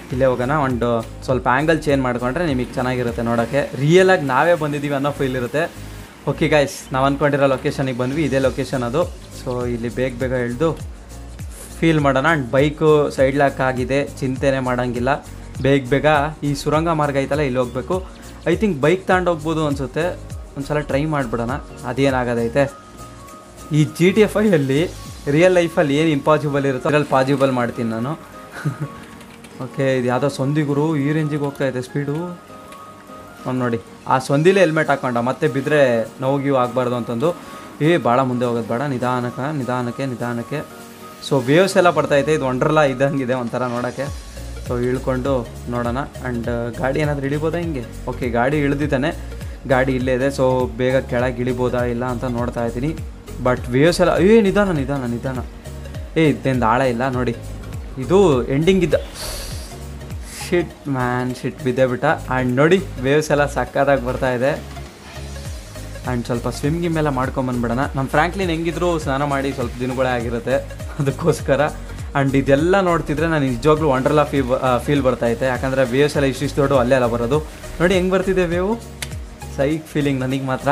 S1: ಇಲ್ಲೇ ಹೋಗೋಣ ಒಂದು ಸ್ವಲ್ಪ ಆ್ಯಂಗಲ್ ಚೇಂಜ್ ಮಾಡ್ಕೊಂಡ್ರೆ ನಿಮಗೆ ಚೆನ್ನಾಗಿರುತ್ತೆ ನೋಡೋಕ್ಕೆ ರಿಯಲಾಗಿ ನಾವೇ ಬಂದಿದ್ದೀವಿ ಅನ್ನೋ ಫೀಲ್ ಇರುತ್ತೆ ಓಕೆ ಗಾಯ್ಸ್ ನಾವು ಅಂದ್ಕೊಂಡಿರೋ ಲೊಕೇಶನಿಗೆ ಬಂದ್ವಿ ಇದೇ ಲೊಕೇಶನ್ ಅದು ಸೊ ಇಲ್ಲಿ ಬೇಗ ಬೇಗ ಇಳಿದು ಫೀಲ್ ಮಾಡೋಣ ಆ್ಯಂಡ್ ಬೈಕು ಸೈಡ್ ಲಾಕ್ ಆಗಿದೆ ಚಿಂತೆನೇ ಮಾಡೋಂಗಿಲ್ಲ ಬೇಗ ಬೇಗ ಈ ಸುರಂಗ ಮಾರ್ಗ ಐತಲ್ಲ ಇಲ್ಲಿ ಹೋಗಬೇಕು ಐ ಥಿಂಕ್ ಬೈಕ್ ತಗೊಂಡು ಹೋಗ್ಬೋದು ಅನಿಸುತ್ತೆ ಒಂದ್ಸಲ ಟ್ರೈ ಮಾಡಿಬಿಡೋಣ ಅದೇನಾಗೋದೈತೆ ಈ ಜಿ ಟಿ ಎಫ್ ಐಯಲ್ಲಿ ರಿಯಲ್ ಲೈಫಲ್ಲಿ ಏನು ಇಂಪಾಸಿಬಲ್ ಇರುತ್ತೋ ಅದ್ರಲ್ಲಿ ಪಾಸಿಬಲ್ ಮಾಡ್ತೀನಿ ನಾನು ಓಕೆ ಇದು ಯಾವುದೋ ಸೊಂದಿಗುರು ಈ ರೇಂಜಿಗೆ ಹೋಗ್ತಾ ಇದೆ ಸ್ಪೀಡು ಅವ್ನು ನೋಡಿ ಆ ಸೊಂದಿಲೇ ಹೆಲ್ಮೆಟ್ ಹಾಕೊಂಡ ಮತ್ತೆ ಬಿದ್ದರೆ ನೋವು ಗೀವು ಆಗಬಾರ್ದು ಅಂತಂದು ಏ ಭಾಳ ಮುಂದೆ ಹೋಗೋದು ಬೇಡ ನಿಧಾನಕ್ಕೆ ನಿಧಾನಕ್ಕೆ ನಿಧಾನಕ್ಕೆ ಸೊ ವೇವ್ಸ್ ಎಲ್ಲ ಬರ್ತಾಯಿದೆ ಇದು ಒಂಡ್ರಲ್ಲ ಇದ್ದಂಗಿದೆ ಒಂಥರ ನೋಡೋಕ್ಕೆ ಸೊ ಇಳ್ಕೊಂಡು ನೋಡೋಣ ಆ್ಯಂಡ್ ಗಾಡಿ ಏನಾದರೂ ಇಳಿಬೋದಾ ಹಿಂಗೆ ಓಕೆ ಗಾಡಿ ಇಳಿದಿದ್ದಾನೆ ಗಾಡಿ ಇಲ್ಲೇ ಇದೆ ಸೊ ಬೇಗ ಕೆಳಗೆ ಇಳಿಬೋದಾ ಇಲ್ಲ ಅಂತ ನೋಡ್ತಾ ಇದ್ದೀನಿ ಬಟ್ ವೇವ್ಸ್ ಎಲ್ಲ ಏ ನಿಧಾನ ನಿಧಾನ ನಿಧಾನ ಏ ಇದ್ದೇಂದು ಆಳ ಇಲ್ಲ ನೋಡಿ ಇದು ಎಂಡಿಂಗ್ ಇದ್ದ ಶಿಟ್ ಮ್ಯಾನ್ ಶಿಟ್ ಬಿದ್ದೆ ಬಿಟ್ಟ ಆ್ಯಂಡ್ ನೋಡಿ ವೇವ್ಸ್ ಎಲ್ಲ ಸಕ್ಕತ್ತಾಗಿ ಬರ್ತಾ ಇದೆ ಆ್ಯಂಡ್ ಸ್ವಲ್ಪ ಸ್ವಿಮ್ ಗಿಮ್ ಎಲ್ಲ ಮಾಡ್ಕೊಂಬಂದ್ಬಿಡೋಣ ನಮ್ಮ ಫ್ರ್ಯಾಂಕ್ಲಿನ್ ಹೆಂಗಿದ್ರು ಸ್ನಾನ ಮಾಡಿ ಸ್ವಲ್ಪ ದಿನಗಳೇ ಆಗಿರುತ್ತೆ ಅದಕ್ಕೋಸ್ಕರ ಆ್ಯಂಡ್ ಇದೆಲ್ಲ ನೋಡ್ತಿದ್ರೆ ನಾನು ನಿಜವಾಗ್ಲೂ ವಂಡರ್ಲಾ ಫೀ ಫೀಲ್ ಬರ್ತಾಯಿದೆ ಯಾಕಂದರೆ ವೇವ್ಸ್ ಎಲ್ಲ ಇಷ್ಟಿಷ್ಟು ದೊಡ್ಡ ಅಲ್ಲೇ ಎಲ್ಲ ಬರೋದು ನೋಡಿ ಹೆಂಗೆ ಬರ್ತಿದೆ ವೇವು ಸೈಕ್ ಫೀಲಿಂಗ್ ನನಗೆ ಮಾತ್ರ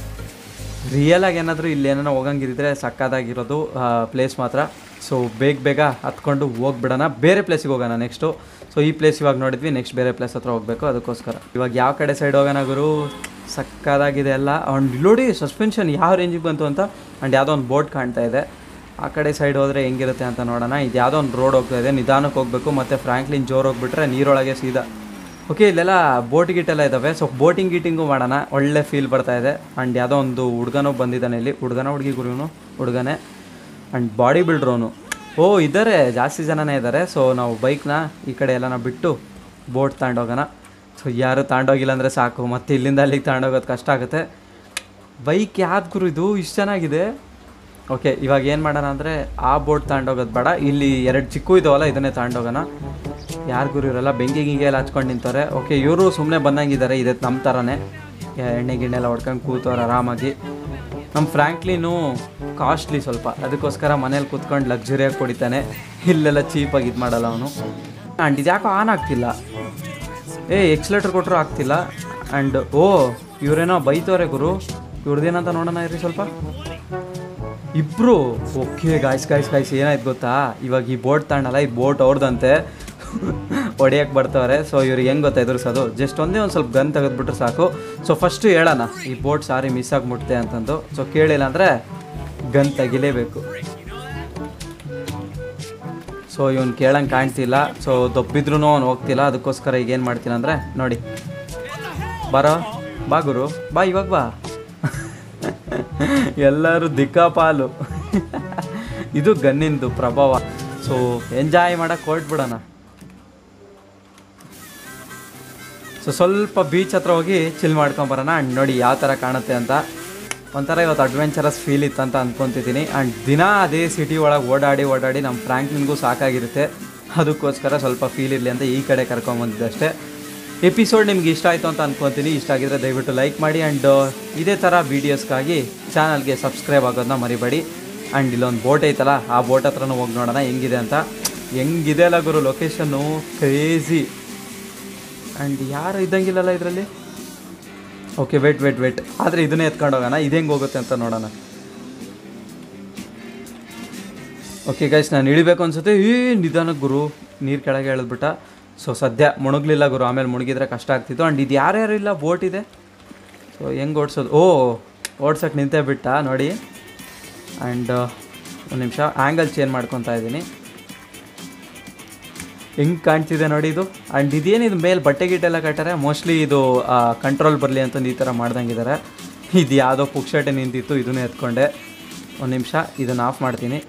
S1: ರಿಯಲಾಗಿ ಏನಾದರೂ ಇಲ್ಲಿ ಏನಾರ ಹೋಗಂಗಿದ್ರೆ ಸಕ್ಕದಾಗಿರೋದು ಪ್ಲೇಸ್ ಮಾತ್ರ ಸೊ ಬೇಗ ಬೇಗ ಹತ್ಕೊಂಡು ಹೋಗ್ಬಿಡೋಣ ಬೇರೆ ಪ್ಲೇಸಿಗೆ ಹೋಗೋಣ ನೆಕ್ಸ್ಟು ಸೊ ಈ ಪ್ಲೇಸ್ ಇವಾಗ ನೋಡಿದ್ವಿ ನೆಕ್ಸ್ಟ್ ಬೇರೆ ಪ್ಲೇಸ್ ಹತ್ರ ಹೋಗಬೇಕು ಅದಕ್ಕೋಸ್ಕರ ಇವಾಗ ಯಾವ ಕಡೆ ಸೈಡ್ ಹೋಗೋಣ ಗುರು ಸಕ್ಕದಾಗಿದೆ ಎಲ್ಲ ಅವ್ನು ನೋಡಿ ಸಸ್ಪೆನ್ಷನ್ ಯಾವ ರೇಂಜಿಗೆ ಬಂತು ಅಂತ ಆ್ಯಂಡ್ ಯಾವುದೋ ಒಂದು ಬೋಟ್ ಕಾಣ್ತಾ ಇದೆ ಆ ಕಡೆ ಸೈಡ್ ಹೋದರೆ ಹೆಂಗಿರುತ್ತೆ ಅಂತ ನೋಡೋಣ ಇದು ಯಾವುದೋ ಒಂದು ರೋಡ್ ಹೋಗ್ತಾ ಇದೆ ನಿಧಾನಕ್ಕೆ ಹೋಗಬೇಕು ಮತ್ತು ಫ್ರ್ಯಾಂಕ್ಲಿನ್ ಜೋರು ಹೋಗ್ಬಿಟ್ರೆ ನೀರೊಳಗೆ ಸೀದಾ ಓಕೆ ಇಲ್ಲೆಲ್ಲ ಬೋಟ್ ಗೀಟೆಲ್ಲ ಇದ್ದಾವೆ ಸೊ ಬೋಟಿಂಗ್ ಗೀಟಿಂಗು ಮಾಡೋಣ ಒಳ್ಳೆ ಫೀಲ್ ಬರ್ತಾ ಇದೆ ಆ್ಯಂಡ್ ಯಾವುದೋ ಒಂದು ಹುಡುಗನೂ ಬಂದಿದ್ದಾನೆ ಇಲ್ಲಿ ಹುಡುಗನ ಹುಡುಗಿ ಗುರುನು ಹುಡುಗನೇ ಆ್ಯಂಡ್ ಬಾಡಿ ಬಿಲ್ಡ್ರೋನು ಓ ಇದ್ದಾರೆ ಜಾಸ್ತಿ ಜನನೇ ಇದ್ದಾರೆ ಸೊ ನಾವು ಬೈಕ್ನ ಈ ಕಡೆ ಎಲ್ಲನ ಬಿಟ್ಟು ಬೋಟ್ ತಗೊಂಡೋಗೋಣ ಸೊ ಯಾರು ತಗೊಂಡೋಗಿಲ್ಲ ಅಂದರೆ ಸಾಕು ಮತ್ತು ಇಲ್ಲಿಂದ ಅಲ್ಲಿಗೆ ತಗೊಂಡೋಗೋದು ಕಷ್ಟ ಆಗುತ್ತೆ ಬೈಕ್ ಯಾವ್ದು ಗುರು ಇದು ಇಷ್ಟು ಚೆನ್ನಾಗಿದೆ ಓಕೆ ಇವಾಗ ಏನು ಮಾಡೋಣ ಅಂದರೆ ಆ ಬೋಟ್ ತಗೊಂಡೋಗೋದು ಬೇಡ ಇಲ್ಲಿ ಎರಡು ಚಿಕ್ಕು ಇದಾವಲ್ಲ ಇದನ್ನೇ ತಗೊಂಡೋಗೋಣ ಯಾರು ಗುರು ಇವರೆಲ್ಲ ಬೆಂಕಿ ಗಿಂಗೆ ಎಲ್ಲ ಹಚ್ಕೊಂಡು ನಿಂತವ್ರೆ ಓಕೆ ಇವರು ಸುಮ್ಮನೆ ಬಂದಂಗಿದ್ದಾರೆ ಇದೆ ನಮ್ಮ ಥರನೇ ಎಣ್ಣೆ ಗಿಣ್ಣೆ ಎಲ್ಲ ಹೊಡ್ಕೊಂಡು ಕೂತವ್ರೆ ಆರಾಮಾಗಿ ನಮ್ಮ ಫ್ರ್ಯಾಂಕ್ಲಿನು ಕಾಸ್ಟ್ಲಿ ಸ್ವಲ್ಪ ಅದಕ್ಕೋಸ್ಕರ ಮನೇಲಿ ಕೂತ್ಕೊಂಡು ಲಕ್ಸುರಿಯಾಗಿ ಕುಡಿತಾನೆ ಇಲ್ಲೆಲ್ಲ ಚೀಪಾಗಿ ಇದು ಮಾಡಲ್ಲ ಅವನು ಆ್ಯಂಡ್ ಇದು ಯಾಕೋ ಆನ್ ಆಗ್ತಿಲ್ಲ ಏ ಎಕ್ಸ್ಲೇಟರ್ ಕೊಟ್ಟರು ಆಗ್ತಿಲ್ಲ ಆ್ಯಂಡ್ ಓ ಇವರೇನೋ ಬೈತವ್ರೆ ಗುರು ಇವ್ರದ್ದೇನಂತ ನೋಡೋಣ ಇರಿ ಸ್ವಲ್ಪ ಇಬ್ರು ಓಕೆ ಗಾಯ್ಸ್ ಗಾಯ್ಸ್ ಗಾಯ್ಸ್ ಏನಾಯ್ತು ಗೊತ್ತಾ ಇವಾಗ ಈ ಬೋಟ್ ತಗೊಂಡಲ್ಲ ಈ ಬೋಟ್ ಅವ್ರದಂತೆ ಹೊಡಿಯಕ್ಕೆ ಬರ್ತಾವ್ರೆ ಸೊ ಇವ್ರಿಗೆ ಹೆಂಗೆ ಗೊತ್ತಾ ಎದುರಿಸೋದು ಜಸ್ಟ್ ಒಂದೇ ಒಂದು ಸ್ವಲ್ಪ ಗನ್ ತೆಗೆದ್ಬಿಟ್ರೆ ಸಾಕು ಸೊ ಫಸ್ಟು ಹೇಳೋಣ ಈ ಬೋಟ್ ಸಾರಿ ಮಿಸ್ ಆಗಿಬಿಡ್ತೆ ಅಂತಂದು ಸೊ ಕೇಳಿಲ್ಲ ಅಂದರೆ ಗನ್ ತೆಗಿಲೇಬೇಕು ಸೊ ಇವನು ಕೇಳಂಗೆ ಕಾಣ್ತಿಲ್ಲ ಸೊ ದೊಬ್ಬಿದ್ರೂ ಅವ್ನು ಹೋಗ್ತಿಲ್ಲ ಅದಕ್ಕೋಸ್ಕರ ಈಗ ಏನು ಮಾಡ್ತೀನಿ ಅಂದರೆ ನೋಡಿ ಬರೋ ಬಾ ಗುರು ಬಾ ಇವಾಗ ಬಾ ಎಲ್ಲರೂ ದಿಕ್ಕಾಪಾಲು ಇದು ಗನ್ನಿಂದು ಪ್ರಭಾವ ಸೊ ಎಂಜಾಯ್ ಮಾಡಕ್ಕೆ ಹೊರಟ್ಬಿಡೋಣ ಸೊ ಸ್ವಲ್ಪ ಬೀಚ್ ಹತ್ರ ಹೋಗಿ ಚಿಲ್ ಮಾಡ್ಕೊಂಬರೋಣ ಆ್ಯಂಡ್ ನೋಡಿ ಯಾವ ಥರ ಕಾಣುತ್ತೆ ಅಂತ ಒಂಥರ ಇವತ್ತು ಅಡ್ವೆಂಚರಸ್ ಫೀಲ್ ಇತ್ತು ಅಂತ ಅಂದ್ಕೊತಿದ್ದೀನಿ ಆ್ಯಂಡ್ ದಿನ ಅದೇ ಸಿಟಿ ಒಳಗೆ ಓಡಾಡಿ ಓಡಾಡಿ ನಮ್ಮ ಫ್ರ್ಯಾಂಕ್ಲಿನ್ಗೂ ಸಾಕಾಗಿರುತ್ತೆ ಅದಕ್ಕೋಸ್ಕರ ಸ್ವಲ್ಪ ಫೀಲ್ ಇರಲಿ ಅಂತ ಈ ಕಡೆ ಕರ್ಕೊಂಬಂದಿದ್ದೆ ಅಷ್ಟೇ ಎಪಿಸೋಡ್ ನಿಮ್ಗೆ ಇಷ್ಟ ಆಯಿತು ಅಂತ ಅನ್ಕೊತೀನಿ ಇಷ್ಟ ಆಗಿದ್ರೆ ದಯವಿಟ್ಟು ಲೈಕ್ ಮಾಡಿ ಆ್ಯಂಡ್ ಇದೇ ಥರ ವೀಡಿಯೋಸ್ಗಾಗಿ ಚಾನಲ್ಗೆ ಸಬ್ಸ್ಕ್ರೈಬ್ ಆಗೋದನ್ನ ಮರಿಬೇಡಿ ಆ್ಯಂಡ್ ಇಲ್ಲೊಂದು ಬೋಟ್ ಐತಲ್ಲ ಆ ಬೋಟ್ ಹತ್ರನೂ ಹೋಗಿ ನೋಡೋಣ ಹೆಂಗಿದೆ ಅಂತ ಹೆಂಗಿದೆ ಅಲ್ಲ ಗುರು ಲೊಕೇಶನ್ನು ಕ್ರೇಜಿ ಆ್ಯಂಡ್ ಯಾರು ಇದ್ದಂಗಿಲ್ಲಲ್ಲ ಇದರಲ್ಲಿ ಓಕೆ ವೇಟ್ ವೇಟ್ ವೇಟ್ ಆದರೆ ಇದನ್ನೇ ಎತ್ಕೊಂಡು ಹೋಗೋಣ ಇದು ಹೆಂಗೆ ಹೋಗುತ್ತೆ ಅಂತ ನೋಡೋಣ ಓಕೆ ಗೈಸ್ ನಾನು ಇಳಿಬೇಕು ಅನ್ಸುತ್ತೆ ಏ ನಿಧಾನ ಗುರು ನೀರು ಕೆಳಗೆ ಎಳೆದ್ಬಿಟ್ಟ ಸೊ ಸದ್ಯ ಮುಳುಗ್ಲಿಲ್ಲ ಗುರು ಆಮೇಲೆ ಮುಳುಗಿದ್ರೆ ಕಷ್ಟ ಆಗ್ತಿತ್ತು ಆ್ಯಂಡ್ ಇದು ಯಾರ್ಯಾರು ಇಲ್ಲ ಬೋಟ್ ಇದೆ ಸೊ ಹೆಂಗೆ ಓಡಿಸೋದು ಓ ಓಡ್ಸೋಕೆ ನಿಂತೇ ಬಿಟ್ಟ ನೋಡಿ ಆ್ಯಂಡ್ ಒಂದು ನಿಮಿಷ ಆ್ಯಂಗಲ್ ಚೇಂಜ್ ಮಾಡ್ಕೊತಾ ಇದ್ದೀನಿ ಹೆಂಗೆ ಕಾಣ್ತಿದೆ ನೋಡಿ ಇದು ಆ್ಯಂಡ್ ಇದೇನಿದು ಮೇಲೆ ಬಟ್ಟೆ ಗಿಟ್ಟೆಲ್ಲ ಕಟ್ಟಾರೆ ಮೋಸ್ಟ್ಲಿ ಇದು ಕಂಟ್ರೋಲ್ ಬರಲಿ ಅಂತಂದು ಈ ಥರ ಮಾಡ್ದಂಗಿದ್ದಾರೆ ಇದು ಯಾವುದೋ ಪುಕ್ಷಟೆ ನಿಂತಿತ್ತು ಇದನ್ನೇ ಎತ್ಕೊಂಡೆ ಒಂದು ನಿಮಿಷ ಇದನ್ನು ಆಫ್ ಮಾಡ್ತೀನಿ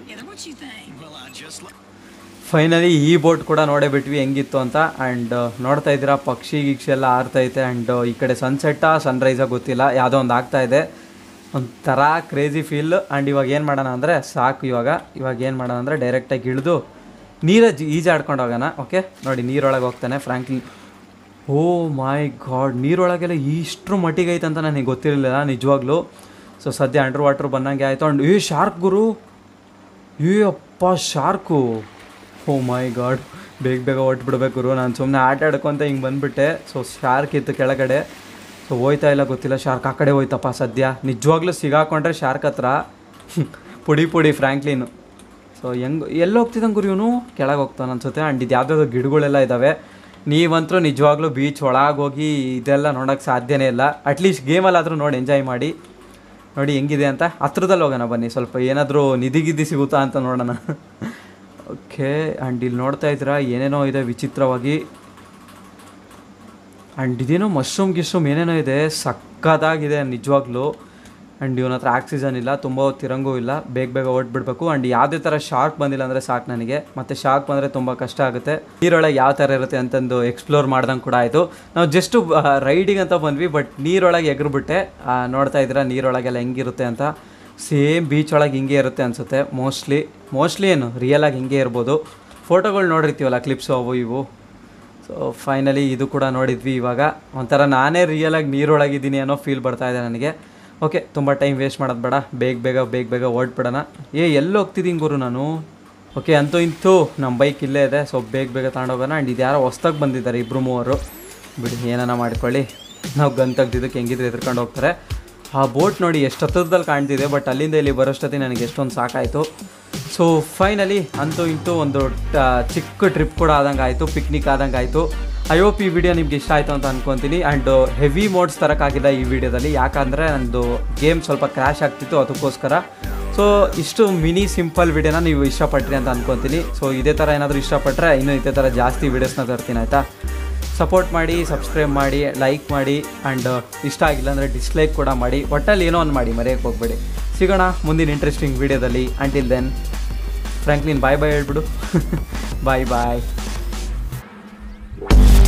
S1: ಫೈನಲಿ ಈ ಬೋಟ್ ಕೂಡ ನೋಡೇ ಬಿಟ್ವಿ ಹೆಂಗಿತ್ತು ಅಂತ ಆ್ಯಂಡ್ ನೋಡ್ತಾ ಇದ್ದೀರಾ ಪಕ್ಷಿ ಗಿಕ್ಷಿ ಎಲ್ಲ ಆರ್ತೈತೆ ಆ್ಯಂಡ್ ಈ ಕಡೆ ಸನ್ಸೆಟ್ಟಾ ಸನ್ರೈಸಾ ಗೊತ್ತಿಲ್ಲ ಯಾವುದೋ ಒಂದು ಆಗ್ತಾ ಇದೆ ಒಂಥರ ಕ್ರೇಜಿ ಫೀಲ್ ಆ್ಯಂಡ್ ಇವಾಗ ಏನು ಮಾಡೋಣ ಅಂದರೆ ಸಾಕು ಇವಾಗ ಇವಾಗ ಏನು ಮಾಡೋಣ ಅಂದರೆ ಡೈರೆಕ್ಟಾಗಿ ಇಳಿದು ನೀರ ಈಜಾಡ್ಕೊಂಡು ಹೋಗೋಣ ಓಕೆ ನೋಡಿ ನೀರೊಳಗೆ ಹೋಗ್ತಾನೆ ಫ್ರ್ಯಾಂಕ್ಲಿನ್ ಓ ಮೈ ಗಾಡ್ ನೀರೊಳಗೆಲ್ಲ ಇಷ್ಟರ ಮಟ್ಟಿಗೆ ಐತೆ ಅಂತ ನನಗೆ ಗೊತ್ತಿರಲಿಲ್ಲ ನಿಜವಾಗ್ಲೂ ಸೊ ಸದ್ಯ ಅಂಡರ್ ವಾಟ್ರ್ ಬಂದಂಗೆ ಆಯಿತು ಆ್ಯಂಡ್ ಏ ಶಾರ್ಕ್ ಗುರು ಏ ಅಪ್ಪ ಶಾರ್ಕು ಓ ಮೈ ಗಾಡ್ ಬೇಗ ಬೇಗ ಹೊಟ್ಬಿಡ್ಬೇಕು ಗುರು ನಾನು ಸುಮ್ಮನೆ ಆಟ ಆಡ್ಕೊಂತ ಹಿಂಗೆ ಬಂದುಬಿಟ್ಟೆ ಸೊ ಶಾರ್ಕ್ ಇತ್ತು ಕೆಳಗಡೆ ಸೊ ಹೋಯ್ತಾ ಇಲ್ಲ ಗೊತ್ತಿಲ್ಲ ಶಾರ್ಕ್ ಆ ಕಡೆ ಹೋಯ್ತಪ್ಪ ಸದ್ಯ ನಿಜವಾಗ್ಲೂ ಸಿಗಾಕೊಂಡ್ರೆ ಶಾರ್ಕ್ ಹತ್ರ ಪುಡಿ ಪುಡಿ ಫ್ರ್ಯಾಂಕ್ಲಿನು ಸೊ ಹೆಂಗೆ ಎಲ್ಲಿ ಹೋಗ್ತಿದ್ದಂಗೆ ಗುರು ಇವನು ಕೆಳಗೆ ಹೋಗ್ತಾನೆ ಅನ್ಸುತ್ತೆ ಆ್ಯಂಡ್ ಇದು ಯಾವುದಾದ್ರು ಗಿಡಗಳೆಲ್ಲ ಇದ್ದಾವೆ ನೀವಂತರೂ ನಿಜವಾಗ್ಲೂ ಬೀಚ್ ಒಳಗೆ ಹೋಗಿ ಇದೆಲ್ಲ ನೋಡೋಕ್ಕೆ ಸಾಧ್ಯನೇ ಇಲ್ಲ ಅಟ್ಲೀಸ್ಟ್ ಗೇಮಲ್ಲಾದರೂ ನೋಡಿ ಎಂಜಾಯ್ ಮಾಡಿ ನೋಡಿ ಹೆಂಗಿದೆ ಅಂತ ಹತ್ರದಲ್ಲಿ ಹೋಗೋಣ ಬನ್ನಿ ಸ್ವಲ್ಪ ಏನಾದರೂ ನಿಧಿ ಗಿದ್ದಿ ಸಿಗುತ್ತಾ ಅಂತ ನೋಡೋಣ ಓಕೆ ಆ್ಯಂಡ್ ಇಲ್ಲಿ ನೋಡ್ತಾ ಇದ್ದೀರಾ ಏನೇನೋ ಇದೆ ವಿಚಿತ್ರವಾಗಿ ಆ್ಯಂಡ್ ಇದೇನೋ ಮಶ್ರೂಮ್ ಗಿಶ್ರೂಮ್ ಏನೇನೋ ಇದೆ ಸಕ್ಕದಾಗಿದೆ ನಿಜವಾಗ್ಲೂ ಆ್ಯಂಡ್ ಇವನ ಹತ್ರ ಆಕ್ಸಿಜನ್ ಇಲ್ಲ ತುಂಬ ಹೊತ್ತಿರಂಗೂ ಇಲ್ಲ ಬೇಗ ಬೇಗ ಓಡ್ಬಿಡ್ಬೇಕು ಆ್ಯಂಡ್ ಯಾವುದೇ ಥರ ಶಾರ್ಕ್ ಬಂದಿಲ್ಲ ಅಂದರೆ ಸಾಕು ನನಗೆ ಮತ್ತು ಶಾರ್ಕ್ ಬಂದರೆ ತುಂಬ ಕಷ್ಟ ಆಗುತ್ತೆ ನೀರೊಳಗೆ ಯಾವ ಥರ ಇರುತ್ತೆ ಅಂತಂದು ಎಕ್ಸ್ಪ್ಲೋರ್ ಮಾಡ್ದಂಗೆ ಕೂಡ ಆಯಿತು ನಾವು ಜಸ್ಟು ರೈಡಿಂಗ್ ಅಂತ ಬಂದ್ವಿ ಬಟ್ ನೀರೊಳಗೆ ಎಗರ್ಬಿಟ್ಟೆ ಆ, ನೋಡ್ತಾ ಇದ್ದೀರಾ ನೀರೊಳಗೆಲ್ಲ ಹೆಂಗಿರುತ್ತೆ ಅಂತ ಸೇಮ್ ಬೀಚ್ ಒಳಗೆ ಹಿಂಗೆ ಇರುತ್ತೆ ಅನಿಸುತ್ತೆ ಮೋಸ್ಟ್ಲಿ ಮೋಸ್ಟ್ಲಿ ಏನು ರಿಯಲಾಗಿ ಹಿಂಗೆ ಇರ್ಬೋದು ಫೋಟೋಗಳು ನೋಡಿರ್ತೀವಲ್ಲ ಕ್ಲಿಪ್ಸು ಅವು ಇವು ಸೊ ಫೈನಲಿ ಇದು ಕೂಡ ನೋಡಿದ್ವಿ ಇವಾಗ ಒಂಥರ ನಾನೇ ರಿಯಲಾಗಿ ನೀರೊಳಗಿದ್ದೀನಿ ಅನ್ನೋ ಫೀಲ್ ಬರ್ತಾ ಇದೆ ನನಗೆ ಓಕೆ ತುಂಬ ಟೈಮ್ ವೇಸ್ಟ್ ಮಾಡೋದು ಬೇಡ ಬೇಗ ಬೇಗ ಬೇಗ ಬೇಗ ಓಡ್ಬಿಡೋಣ ಏ ಎಲ್ಲಿ ಹೋಗ್ತಿದ್ದೀನಿ ಗುರು ನಾನು ಓಕೆ ಅಂತೂ ಇಂತೂ ನಮ್ಮ ಬೈಕ್ ಇಲ್ಲೇ ಇದೆ ಸೊ ಬೇಗ ಬೇಗ ತಗೊಂಡೋಗೋಣ ಆ್ಯಂಡ್ ಇದು ಯಾರೋ ಹೊಸ್ದಾಗಿ ಬಂದಿದ್ದಾರೆ ಇಬ್ಬರು ಮೂವರು ಬಿಡಿ ಏನಾನ ಮಾಡ್ಕೊಳ್ಳಿ ನಾವು ಗನ್ ತೆಗ್ದಿದ್ದಕ್ಕೆ ಹೆಂಗಿದ್ರೆ ಎದ್ಕೊಂಡು ಹೋಗ್ತಾರೆ ಆ ಬೋಟ್ ನೋಡಿ ಎಷ್ಟು ಹತ್ತದಲ್ಲಿ ಕಾಣ್ತಿದೆ ಬಟ್ ಅಲ್ಲಿಂದ ಇಲ್ಲಿ ಬರೋಷ್ಟೊತ್ತಿಗೆ ನನಗೆ ಎಷ್ಟೊಂದು ಸಾಕಾಯಿತು ಸೊ ಫೈನಲಿ ಅಂತೂ ಇಂತೂ ಒಂದು ಟ- ಚಿಕ್ಕ ಟ್ರಿಪ್ ಕೂಡ ಆದಂಗೆ ಆಯಿತು ಪಿಕ್ನಿಕ್ ಆದಂಗೆ ಆಯಿತು ಐ ಹೋಪ್ ಈ ವಿಡಿಯೋ ನಿಮ್ಗೆ ಇಷ್ಟ ಆಯಿತು ಅಂತ ಅನ್ಕೊತೀನಿ ಆ್ಯಂಡ್ ಹೆವಿ ಮೋಡ್ಸ್ ತರೋಕ್ಕಾಗಿಲ್ಲ ಈ ವಿಡಿಯೋದಲ್ಲಿ ಯಾಕಂದರೆ ನಂದು ಗೇಮ್ ಸ್ವಲ್ಪ ಕ್ರ್ಯಾಶ್ ಆಗ್ತಿತ್ತು ಅದಕ್ಕೋಸ್ಕರ ಸೊ ಇಷ್ಟು ಮಿನಿ ಸಿಂಪಲ್ ವಿಡಿಯೋನ ನೀವು ಇಷ್ಟಪಟ್ರಿ ಅಂತ ಅನ್ಕೊತೀನಿ ಸೊ ಇದೇ ಥರ ಏನಾದರೂ ಇಷ್ಟಪಟ್ಟರೆ ಇನ್ನೂ ಇದೇ ಥರ ಜಾಸ್ತಿ ವೀಡಿಯೋಸ್ನ ತರ್ತೀನಿ ಆಯಿತಾ ಸಪೋರ್ಟ್ ಮಾಡಿ ಸಬ್ಸ್ಕ್ರೈಬ್ ಮಾಡಿ ಲೈಕ್ ಮಾಡಿ ಆ್ಯಂಡ್ ಇಷ್ಟ ಆಗಿಲ್ಲ ಅಂದರೆ ಡಿಸ್ಲೈಕ್ ಕೂಡ ಮಾಡಿ ಒಟ್ಟಲ್ಲಿ ಏನೋ ಒಂದು ಮಾಡಿ ಮರೆಯೋಕ್ಕೆ ಹೋಗ್ಬೇಡಿ ಸಿಗೋಣ ಮುಂದಿನ ಇಂಟ್ರೆಸ್ಟಿಂಗ್ ವೀಡಿಯೋದಲ್ಲಿ until then Franklin bye bye ಹೇಳ್ಬಿಡು ಬಾಯ್ ಬಾಯ್